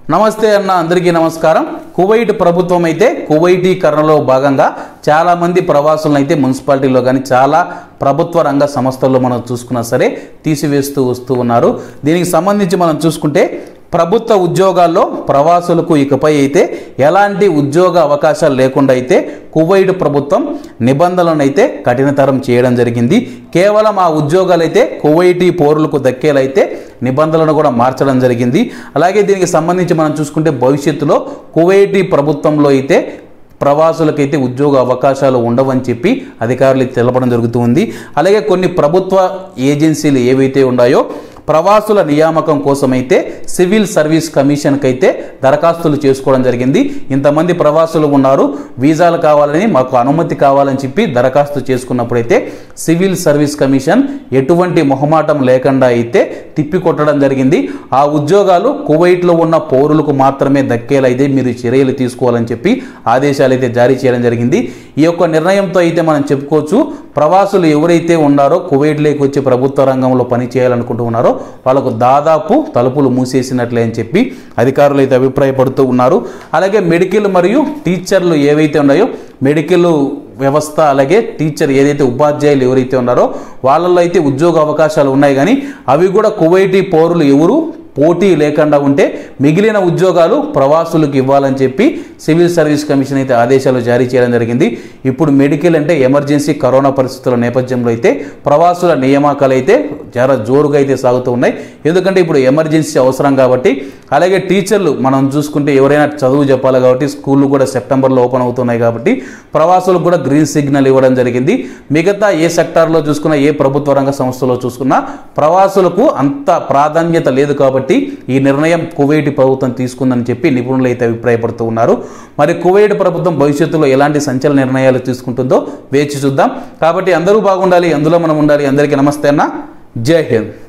నమస్తే అన్న అందరికీ నమస్కారం కువైట్ ప్రభుత్వం అయితే కువైటీకరణలో భాగంగా చాలా మంది ప్రవాసులను అయితే మున్సిపాలిటీలో కానీ చాలా ప్రభుత్వ రంగ సంస్థల్లో మనం చూసుకున్నా సరే తీసివేస్తూ వస్తూ ఉన్నారు దీనికి సంబంధించి మనం చూసుకుంటే ప్రభుత్వ ఉద్యోగాల్లో ప్రవాసులకు ఇకపై అయితే ఎలాంటి ఉద్యోగ అవకాశాలు లేకుండా అయితే కువైట్ ప్రభుత్వం నిబంధనలను అయితే కఠినతరం చేయడం జరిగింది కేవలం ఆ ఉద్యోగాలు అయితే కువైటీ పౌరులకు దక్కేలైతే నిబంధనలను కూడా మార్చడం జరిగింది అలాగే దీనికి సంబంధించి మనం చూసుకుంటే భవిష్యత్తులో కువైటీ ప్రభుత్వంలో అయితే ప్రవాసులకైతే ఉద్యోగ అవకాశాలు ఉండవని చెప్పి అధికారులు తెలపడం జరుగుతుంది అలాగే కొన్ని ప్రభుత్వ ఏజెన్సీలు ఏవైతే ఉన్నాయో ప్రవాసుల నియామకం కోసమైతే సివిల్ సర్వీస్ కమిషన్కి అయితే దరఖాస్తులు చేసుకోవడం జరిగింది ఇంతమంది ప్రవాసులు ఉన్నారు వీసాలు కావాలని మాకు అనుమతి కావాలని చెప్పి దరఖాస్తు చేసుకున్నప్పుడైతే సివిల్ సర్వీస్ కమిషన్ ఎటువంటి మొహమాటం లేకుండా అయితే తిప్పికొట్టడం జరిగింది ఆ ఉద్యోగాలు కువైట్లో ఉన్న పౌరులకు మాత్రమే దక్కేలా అయితే మీరు చర్యలు తీసుకోవాలని చెప్పి ఆదేశాలు అయితే జారీ చేయడం జరిగింది ఈ యొక్క నిర్ణయంతో అయితే మనం చెప్పుకోవచ్చు ప్రవాసులు ఎవరైతే ఉన్నారో కువైట్లోకి వచ్చి ప్రభుత్వ రంగంలో పని చేయాలనుకుంటూ ఉన్నారో వాళ్ళకు దాదాపు తలుపులు మూసేసినట్లే అని చెప్పి అధికారులు అయితే అభిప్రాయపడుతూ ఉన్నారు అలాగే మెడికల్ మరియు టీచర్లు ఏవైతే ఉన్నాయో మెడికల్ వ్యవస్థ అలాగే టీచర్ ఏదైతే ఉపాధ్యాయులు ఎవరైతే ఉన్నారో వాళ్ళల్లో అయితే ఉద్యోగ అవకాశాలు ఉన్నాయి కానీ అవి కూడా కువైటీ పౌరులు ఎవరు పోటీ లేకుండా ఉంటే మిగిలిన ఉద్యోగాలు ప్రవాసులకు ఇవ్వాలని చెప్పి సివిల్ సర్వీస్ కమిషన్ అయితే ఆదేశాలు జారీ చేయడం జరిగింది ఇప్పుడు మెడికల్ అంటే ఎమర్జెన్సీ కరోనా పరిస్థితుల నేపథ్యంలో అయితే ప్రవాసుల నియామకాలు అయితే చాలా జోరుగా అయితే సాగుతూ ఉన్నాయి ఎందుకంటే ఇప్పుడు ఎమర్జెన్సీ అవసరం కాబట్టి అలాగే టీచర్లు మనం చూసుకుంటే ఎవరైనా చదువు చెప్పాలి కాబట్టి స్కూళ్ళు కూడా సెప్టెంబర్లో ఓపెన్ అవుతున్నాయి కాబట్టి ప్రవాసులకు కూడా గ్రీన్ సిగ్నల్ ఇవ్వడం జరిగింది మిగతా ఏ సెక్టార్లో చూసుకున్నా ఏ ప్రభుత్వ రంగ సంస్థలో చూసుకున్నా ప్రవాసులకు అంత ప్రాధాన్యత లేదు కాబట్టి ఈ నిర్ణయం కువైట్ ప్రభుత్వం తీసుకుందని చెప్పి నిపుణులు అయితే అభిప్రాయపడుతూ ఉన్నారు మరి కువైట్ ప్రభుత్వం భవిష్యత్తులో ఎలాంటి సంచలన నిర్ణయాలు తీసుకుంటుందో వేచి చూద్దాం కాబట్టి అందరూ బాగుండాలి అందులో మనం ఉండాలి అందరికీ నమస్తే అన్న జై హింద్